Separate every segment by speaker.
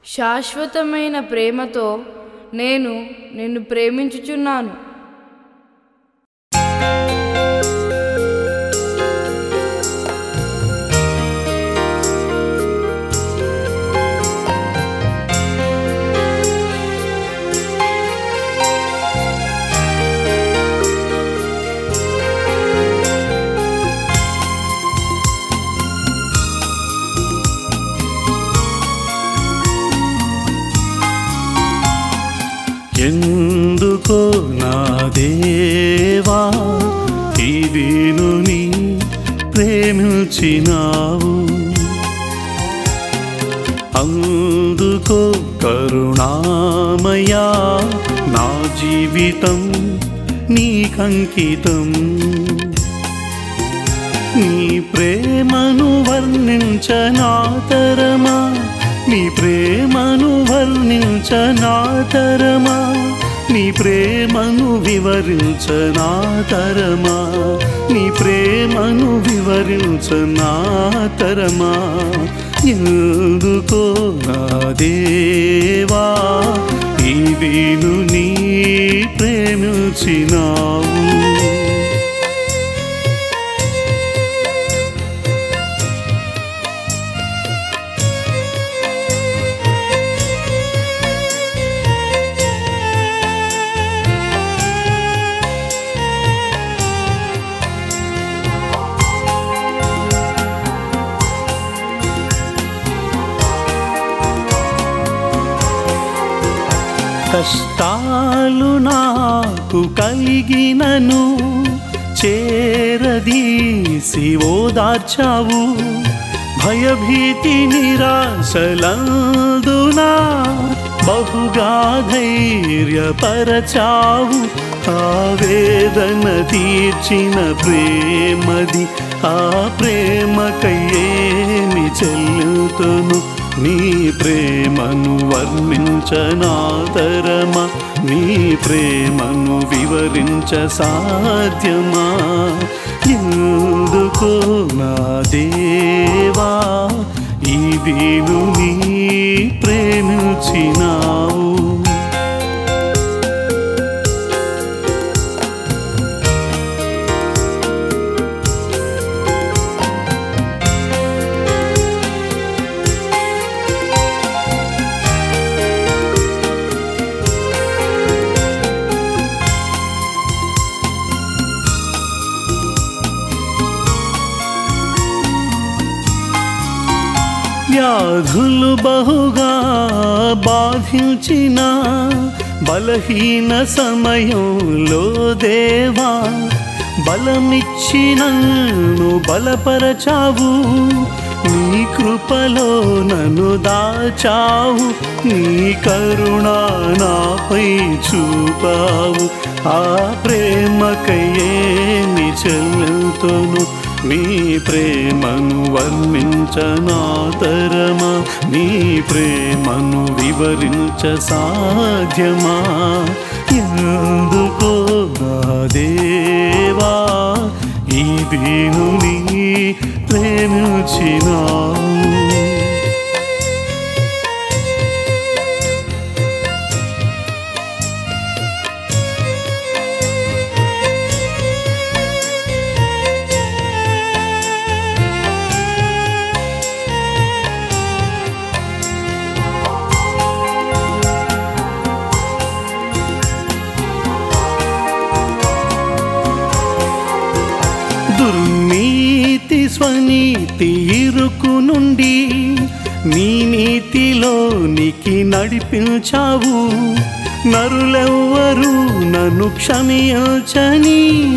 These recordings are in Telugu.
Speaker 1: శాశ్వతమైన ప్రేమతో నేను నిన్ను ప్రేమించుచున్నాను
Speaker 2: ఎందుకో నా దేవా ఈ దీనుని ప్రేమించినావు అందుకో కరుణామయా నా జీవితం నీకంకితం నీ ప్రేమను వర్ణించనాతరమా నీ ప్రేమను వర్ణించనాతరమా నీ ప్రేమను వివరించనాతరమా నీ ప్రేమను వివరించనాతరమా ఎందుకో నా దేవా ఈ వీను నీ ప్రేమించినావు కష్టాలు నాకు కలిగినను చేరదీసి ఓదార్చావు భయభీతి నిరాశలందునా బహుగా ధైర్యపరచావు ఆవేదన తీర్చిన ప్రేమది ఆ ప్రేమకయ్యేమి చెల్లుతును నీ ప్రేమను వర్ణించనాతరమా నీ ప్రేమను వివరించ సాధ్యమా ఎందుకో నా దేవా ఈ దీను నీ ప్రేమించినావు వ్యాధులు బహుగా బాధించిన బలహీన సమయంలో దేవా బలమిచ్చినను బలపరచావు నీ కృపలో నన్ను దాచావు నీ కరుణ నాపై చూపావు ఆ ప్రేమకయ్యేమి చెల్లుతోను నీ ప్రేమను వర్ణించనాతరమా నీ ప్రేమను వివరించ సాధ్యమా ఎందుకో నా దేవా ఈ దీనుని ప్రేమించినావు దుర్నీతి స్వనీతి ఇరుకు నుండి నీ నీతిలోనికి నడిపించావు నరులెవ్వరూ నన్ను క్షమించని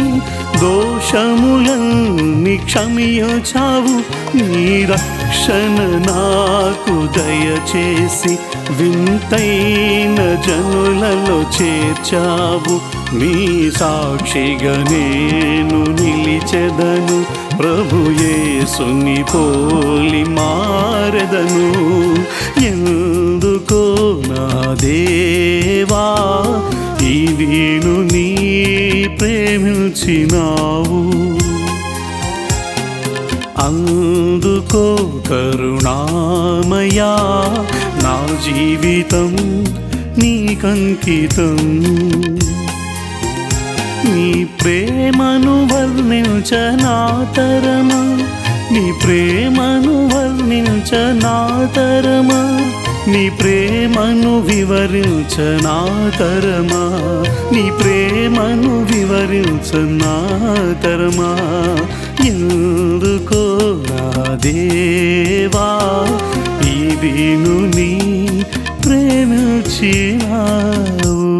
Speaker 2: దోషములన్నీ క్షమించావు నీ రక్షణ నాకు దయచేసి వింతైన జనులలో చేర్చావు నీ సాక్షిగా నేను నిలిచెదను ప్రభు యేసుని పోలి మారెదను ఎందుకో నా దేవా ఈ వీణు నీ ప్రేమించినావు అందుకో కరుణామయా నా జీవితం నీకంకితం నీ ప్రేమను వర్ణించనాతరమా నీ ప్రేమను వర్ణించనాతరమా నీ ప్రేమను వివరించనాతరమా నీ ప్రేమను వివరించనాతరమా ఎందుకో నా దేవా ఈ వీణు నీ ప్రేమించినావు